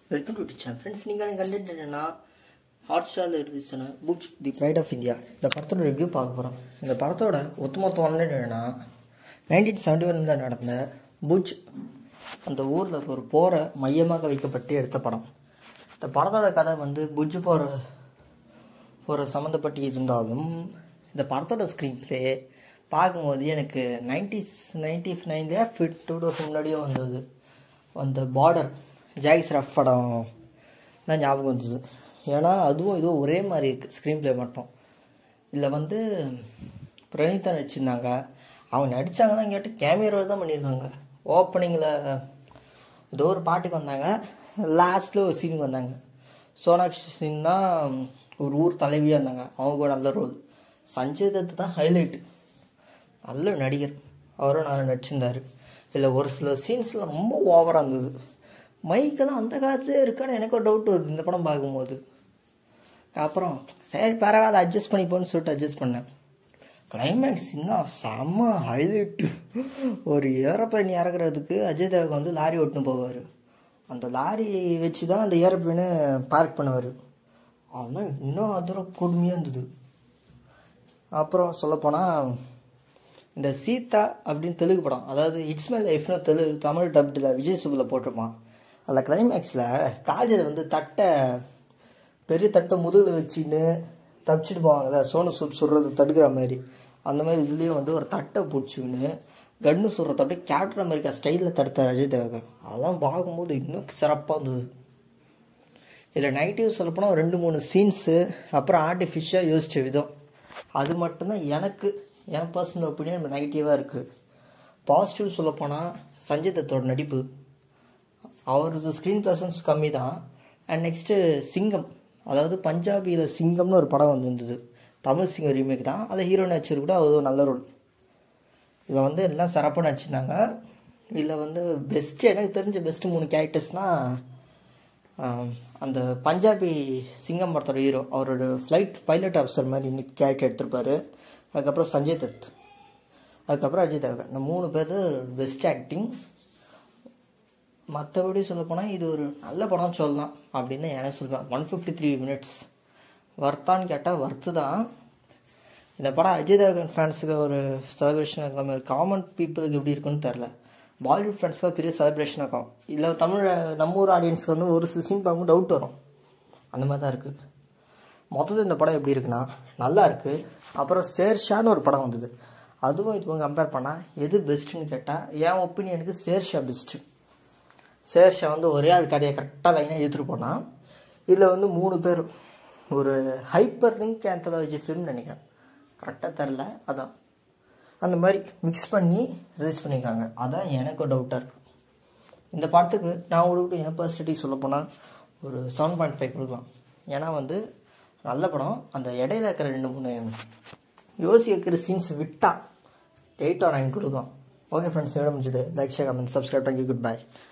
welcome to channel friends நீங்கள் content என்னன்னா hot ஸ்டாரில் இருந்துச்சுன்னா book the pride of India இந்த படத்தோட ரிவ்யூ பார்க்க போகிறோம் இந்த படத்தோட ஒட்டுமொத்த ஒன்லைன் என்னன்னா நைன்டீன் செவன்டி ஒனில் நடந்த புஜ் அந்த ஊரில் ஒரு போரை மையமாக வைக்கப்பட்டு எடுத்த படம் இந்த படத்தோட கதை வந்து புஜ் போகிற ஒரு சம்மந்தப்பட்டு இருந்தாலும் இந்த படத்தோட ஸ்க்ரீன் ப்ளே பார்க்கும்போது எனக்கு நைன்டிஸ் நைன்டி நைன்லேயே ஃபிட் டூ தௌசண்ட் முன்னாடியே வந்தது அந்த பார்டர் ஜாய் ஸ்ரஃப் படம் தான் ஞாபகம் வந்தது ஏன்னா அதுவும் இதுவும் ஒரே மாதிரி இருக்குது ஸ்க்ரீன் ப்ளே மட்டும் இதில் வந்து பிரணீதா நடிச்சிருந்தாங்க அவங்க நடித்தாங்கன்னா கேட்டு கேமியரோ தான் பண்ணியிருக்காங்க ஓப்பனிங்கில் ஏதோ ஒரு பாட்டுக்கு வந்தாங்க லாஸ்ட்டில் ஒரு சீனுக்கு வந்தாங்க சோனாக்ஷி சிங் தான் ஒரு ஊர் தலைவியாக இருந்தாங்க அவங்க ஒரு நல்ல ரோல் சஞ்சய் தத் தான் ஹைலைட்டு நல்ல நடிகர் அவரும் நான் நடிச்சிருந்தார் இதில் ஒரு சில சீன்ஸில் ரொம்ப ஓவராக இருந்தது மைக்கெல்லாம் அந்த காலத்துலேயே இருக்கான்னு எனக்கு ஒரு டவுட் வருது இந்த படம் பார்க்கும்போது அப்புறம் சரி பரவாயில்ல அட்ஜஸ்ட் பண்ணிப்போன்னு சொல்லிட்டு அட்ஜஸ்ட் பண்ணேன் கிளைமேக்ஸ் இன்னும் செம்ம ஹைலைட்டு ஒரு ஏரோப்ளைன் இறக்குறதுக்கு அஜய் தேவ் வந்து லாரி ஓட்டுன்னு போவார் அந்த லாரி வச்சு தான் அந்த ஏரோப்ளைனை பார்க் பண்ணுவார் அவன் இன்னும் அதரம் கொடுமையாக இருந்தது அப்புறம் சொல்லப்போனால் இந்த சீதா அப்படின்னு தெலுங்கு படம் அதாவது இட்ஸ் மை லைஃப்னு தெலுங்கு தமிழ் டப்டில் விஜய் சுபில் போட்டிருப்பான் அதில் கிளைமேக்ஸில் காலேஜில் வந்து தட்டை பெரிய தட்டை முதுகில் வச்சுன்னு தப்பிச்சிட்டு போவாங்கல்ல சோனு சூப் சுடுறது தடுக்கிற மாதிரி அந்த மாதிரி இதுலேயும் வந்து ஒரு தட்டை பிடிச்சிக்கின்னு கன்னு சுடுறத அப்படியே கேப்டன் அமெரிக்கா ஸ்டைலில் தடுத்தார் அஜய் தேவகன் அதெல்லாம் பார்க்கும்போது இன்னும் சிறப்பாக இருந்தது இதில் நெகட்டிவ் சொல்லப்போனால் ரெண்டு மூணு சீன்ஸு அப்புறம் ஆர்டிஃபிஷியலாக யோசித்த விதம் அது மட்டும்தான் எனக்கு என் பர்சனல் ஒப்பீனியன் நெகட்டிவாக இருக்குது பாசிட்டிவ் சொல்லப்போனால் சஞ்சய் தத்தோட நடிப்பு அவரது ஸ்க்ரீன் ப்ரெசன்ஸ் கம்மி தான் அண்ட் நெக்ஸ்ட்டு சிங்கம் அதாவது பஞ்சாபியில் சிங்கம்னு ஒரு படம் வந்திருந்தது தமிழ் சிங்கம் ரீமேக் தான் அதை ஹீரோ நடிச்சது கூட அது ஒரு நல்ல ரோல் இதை வந்து எல்லாம் சிறப்பாக நடிச்சிருந்தாங்க இதில் வந்து பெஸ்ட்டு எனக்கு தெரிஞ்ச பெஸ்ட்டு மூணு கேரக்டர்ஸ்னால் அந்த பஞ்சாபி சிங்கம் படத்தோட ஹீரோ அவரோட ஃப்ளைட் பைலட் ஆஃபீஸர் மாதிரி இன்னைக்கு கேரக்டர் எடுத்திருப்பாரு அதுக்கப்புறம் சஞ்சய் தத் அதுக்கப்புறம் அஜய் தேவகன் இந்த மூணு பேர் பெஸ்ட் ஆக்டிங் மற்றபடி சொல்லப்போனால் இது ஒரு நல்ல படம் சொல்லலாம் அப்படின்னு தான் எனக்கு சொல்லுவேன் ஒன் ஃபிஃப்டி த்ரீ மினிட்ஸ் வர்த்தான்னு கேட்டால் வர்த்து தான் இந்த படம் அஜய் தேவகன் ஃபேன்ஸுக்கு ஒரு செலிப்ரேஷன் காமன் பீப்புளுக்கு எப்படி இருக்குன்னு தெரில பாலிவுட் ஃப்ரெண்ட்ஸ்க்கு பெரிய செலிப்ரேஷன் இருக்கும் இல்லை தமிழ் நம்ம ஊர் ஆடியன்ஸ்க்கு வந்து ஒரு சீன் பார்க்கும்போது டவுட் வரும் அந்த மாதிரி தான் இருக்குது மொத்தத்தில் இந்த படம் எப்படி இருக்குன்னா நல்லா இருக்குது அப்புறம் சேர்ஷான்னு ஒரு படம் வந்தது அதுவும் இதுவும் கம்பேர் பண்ணால் எது பெஸ்ட்டுன்னு கேட்டால் என் ஒப்பீனியனுக்கு சேர்ஷா பெஸ்ட்டு சேர்ஷா வந்து ஒரே ஆள் கதையை கரெக்டாக லைனாக எடுத்துகிட்டு போனால் இதில் வந்து மூணு பேர் ஒரு ஹைப்பர் லிங்க் ஆந்தாலஜி ஃபிலிம் நினைக்கிறேன் கரெக்டாக தெரில அதான் அந்த மாதிரி மிக்ஸ் பண்ணி ரிலீஸ் பண்ணியிருக்காங்க அதான் எனக்கு டவுட்டாக இருக்குது இந்த படத்துக்கு நான் உங்களுக்கு என் பர்சன்டேஜ் சொல்ல போனால் ஒரு செவன் பாயிண்ட் ஃபைவ் கொடுக்கலாம் ஏன்னா வந்து நல்ல படம் அந்த இடையில இருக்கிற ரெண்டு மூணு யோசி வைக்கிற சீன்ஸ் விட்டா எயிட் ஆர் நைன் கொடுக்கும் ஓகே ஃப்ரெண்ட்ஸ் எவ்வளோ முடிஞ்சது like share comment subscribe thank you good by